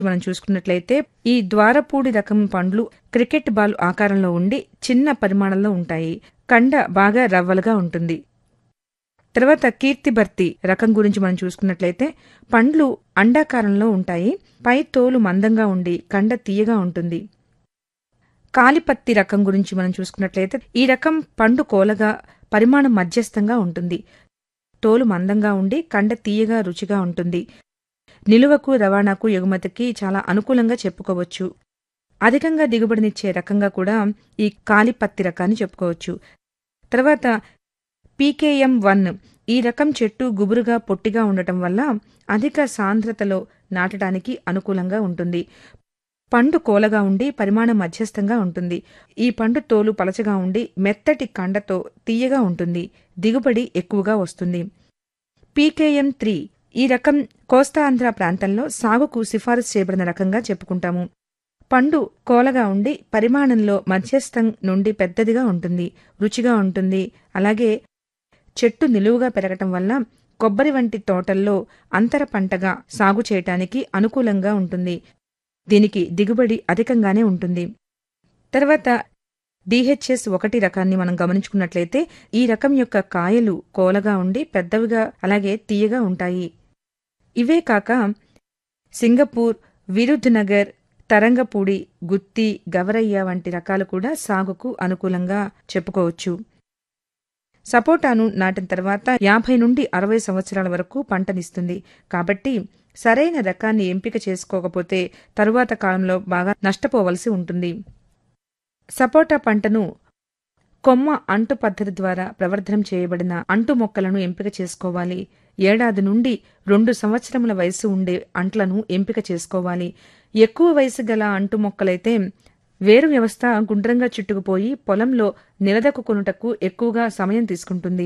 మనం చూసుకున్నట్లయితే ఈ ద్వారపూడి రకం పండ్లు క్రికెట్ బాల్ ఆకారంలో ఉండి చిన్న పరిమాణంలో ఉంటాయి కండ బాగా రవ్వలుగా ఉంటుంది తర్వాత కీర్తిభర్తి రకం గురించి మనం చూసుకున్నట్లయితే పండ్లు అండాకారంలో ఉంటాయి పై తోలు మందంగా ఉండి కండ తీయగా ఉంటుంది కాలిపత్తి రకం గురించి మనం చూసుకున్నట్లయితే ఈ రకం పండు కోలగా పరిమాణం మధ్యస్థంగా ఉంటుంది తోలు మందంగా ఉండి కండ తీయగా రుచిగా ఉంటుంది నిలువకు రవాణాకు ఎగుమతికి చాలా అనుకూలంగా చెప్పుకోవచ్చు అధికంగా దిగుబడినిచ్చే రకంగా కూడా ఈ కాలిపత్తి రకాన్ని చెప్పుకోవచ్చు తర్వాత పీకేఎం వన్ ఈ రకం చెట్టు గుబురుగా పొట్టిగా ఉండటం వల్ల అధిక సాంద్రతలో నాటడానికి అనుకూలంగా ఉంటుంది పండు కోలగా ఉండి పరిమాణం మధ్యస్థంగా ఉంటుంది ఈ పండు తోలు పలచగా ఉండి మెత్తటి కండతో తీయగా ఉంటుంది దిగుబడి ఎక్కువగా వస్తుంది పీకేఎం త్రీ ఈ రకం కోస్తాంధ్ర ప్రాంతంలో సాగుకు సిఫారసు చేయబడిన రకంగా చెప్పుకుంటాము పండు కోలగా ఉండి పరిమాణంలో మధ్యస్థం నుండి పెద్దదిగా ఉంటుంది రుచిగా ఉంటుంది అలాగే చెట్టు నిలువుగా పెరగటం వల్ల కొబ్బరి వంటి తోటల్లో అంతర పంటగా సాగు చేయటానికి అనుకూలంగా ఉంటుంది దీనికి దిగుబడి అధికంగానే ఉంటుంది తర్వాత డిహెచ్ఎస్ ఒకటి రకాన్ని మనం గమనించుకున్నట్లయితే ఈ రకం యొక్క కాయలు కోలగా ఉండి పెద్దవిగా అలాగే తీయగా ఉంటాయి ఇవే కాక సింగపూర్ విరుద్ధనగర్ తరంగపూడి గుత్తి గవరయ్య వంటి రకాలు కూడా సాగుకు అనుకూలంగా చెప్పుకోవచ్చు సపోటాను నాటిన తర్వాత యాభై నుండి అరవై సంవత్సరాల వరకు పంటనిస్తుంది కాబట్టి సరైన రకాన్ని ఎంపిక చేసుకోకపోతే తరువాత కాలంలో బాగా నష్టపోవలసి ఉంటుంది సపోటా పంటను కొమ్మ అంటు పద్ధతి ద్వారా ప్రవర్ధనం చేయబడిన అంటు మొక్కలను ఎంపిక చేసుకోవాలి ఏడాది నుండి రెండు సంవత్సరముల వయసు ఉండే అంట్లను ఎంపిక చేసుకోవాలి ఎక్కువ వయసు గల అంటు మొక్కలైతే వేరు వ్యవస్థ గుండ్రంగా చుట్టుకుపోయి పొలంలో నిలదొక్కుకొనుటకు ఎక్కువగా సమయం తీసుకుంటుంది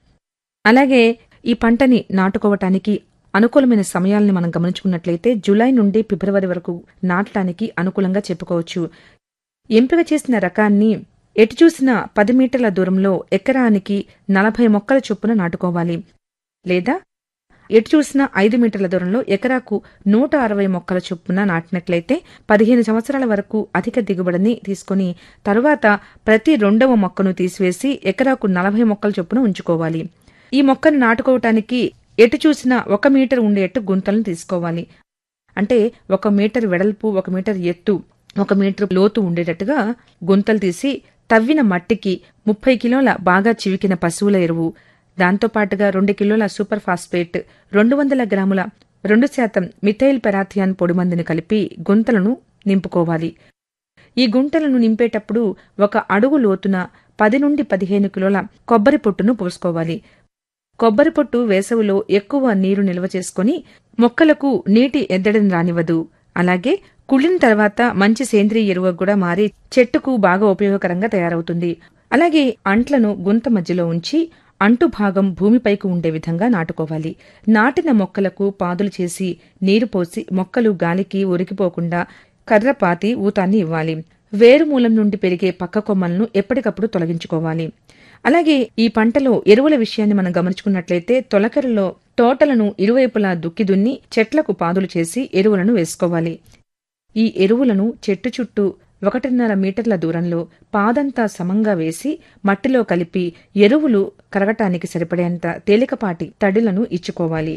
అలాగే ఈ పంటని నాటుకోవటానికి అనుకూలమైన సమయాలను మనం గమనించుకున్నట్లయితే జులై నుండి ఫిబ్రవరి వరకు నాటడానికి అనుకూలంగా చెప్పుకోవచ్చు ఎంపిక చేసిన రకాన్ని ఎటు చూసిన పది మీటర్ల దూరంలో ఎకరానికి నలభై మొక్కల చొప్పున నాటుకోవాలి లేదా ఎటు చూసిన ఐదు మీటర్ల దూరంలో ఎకరాకు నూట అరవై మొక్కల చొప్పున నాటినట్లయితే పదిహేను సంవత్సరాల వరకు అధిక దిగుబడిని తీసుకుని తరువాత ప్రతి రెండవ మొక్కను తీసివేసి ఎకరాకు నలభై మొక్కల చొప్పున ఉంచుకోవాలి ఈ మొక్కను నాటుకోవటానికి ఎటు చూసినా ఒక మీటర్ ఉండేట్టు గుంతలను తీసుకోవాలి అంటే ఒక మీటర్ వెడల్పు ఒక మీటర్ ఎత్తు ఒక మీటర్ లోతు ఉండేటట్టుగా గుంతలు తీసి తవ్విన మట్టికి ముప్పై కిలోల బాగా చివికిన పశువుల ఎరువు దాంతోపాటుగా రెండు కిలోల సూపర్ ఫాస్ఫేట్ రెండు వందల గ్రాముల రెండు శాతం మిథైల్ పెరాథియాన్ పొడిమందుని కలిపి గుంతలను నింపుకోవాలి ఈ గుంటలను నింపేటప్పుడు ఒక అడుగు లోతున పది నుండి పదిహేను కిలోల కొబ్బరి పొట్టును పోసుకోవాలి కొబ్బరి పొట్టు వేసవిలో ఎక్కువ నీరు నిల్వ చేసుకుని మొక్కలకు నీటి ఎద్దడిని రానివ్వదు అలాగే కుళ్ళిన తర్వాత మంచి సేంద్రియ ఎరువు కూడా మారి చెట్టుకు బాగా ఉపయోగకరంగా తయారవుతుంది అలాగే అంట్లను గుంత మధ్యలో ఉంచి అంటు భాగం భూమిపైకి ఉండే విధంగా నాటుకోవాలి నాటిన మొక్కలకు పాదులు చేసి నీరు పోసి మొక్కలు గాలికి ఉరికిపోకుండా కర్రపాతి ఊతాన్ని ఇవ్వాలి వేరుమూలం నుండి పెరిగే పక్క కొమ్మలను ఎప్పటికప్పుడు తొలగించుకోవాలి అలాగే ఈ పంటలో ఎరువుల విషయాన్ని మనం గమనించుకున్నట్లయితే తొలకరలో తోటలను ఇరువైపులా దుక్కి దున్ని చెట్లకు పాదులు చేసి ఎరువులను వేసుకోవాలి ఈ ఎరువులను చెట్టు చుట్టూ ఒకటిన్నర మీటర్ల దూరంలో పాదంతా సమంగా వేసి మట్టిలో కలిపి ఎరువులు కరగటానికి సరిపడేంత తేలికపాటి తడిలను ఇచ్చుకోవాలి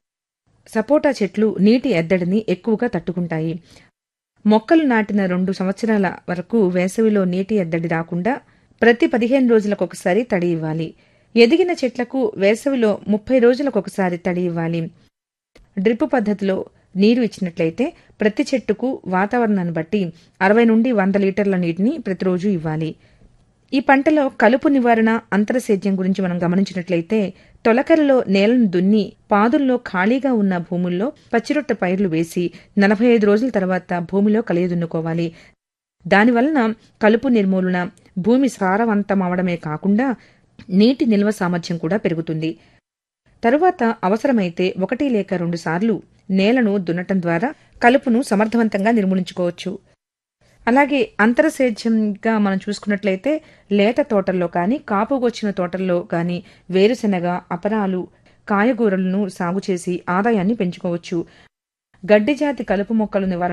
సపోటా చెట్లు నీటి ఎద్దడిని ఎక్కువగా తట్టుకుంటాయి మొక్కలు నాటిన రెండు సంవత్సరాల వరకు వేసవిలో నీటి ఎద్దడి రాకుండా ప్రతి పదిహేను రోజులకు ఒకసారి తడి ఇవ్వాలి ఎదిగిన చెట్లకు వేసవిలో ముప్పై రోజులకు ఒకసారి తడి ఇవ్వాలి డ్రిప్ పద్ధతిలో నీరు ఇచ్చినట్లయితే ప్రతి చెట్టుకు వాతావరణాన్ని బట్టి అరవై నుండి వంద లీటర్ల నీటిని ప్రతిరోజు ఇవ్వాలి ఈ పంటలో కలుపు నివారణ అంతరసేద్యం గురించి మనం గమనించినట్లయితే తొలకరలో నేలను దున్ని పాదుల్లో ఖాళీగా ఉన్న భూముల్లో పచ్చిరొట్ట పైర్లు వేసి నలభై ఐదు రోజుల తర్వాత భూమిలో కలియదున్నుకోవాలి దానివలన కలుపు నిర్మూలన భూమి సారవంతమవడమే కాకుండా నీటి నిల్వ సామర్థ్యం కూడా పెరుగుతుంది తరువాత అవసరమైతే ఒకటి లేక రెండు సార్లు నేలను దున్నటం ద్వారా కలుపును సమర్థవంతంగా నిర్మూలించుకోవచ్చు అలాగే అంతరసేద్యంగా మనం చూసుకున్నట్లయితే లేత తోటల్లో కానీ కాపుగొచ్చిన తోటల్లో కానీ వేరుశెనగ అపరాలు కాయగూరలను సాగు చేసి ఆదాయాన్ని పెంచుకోవచ్చు గడ్డి జాతి కలుపు మొక్కలు నివారణ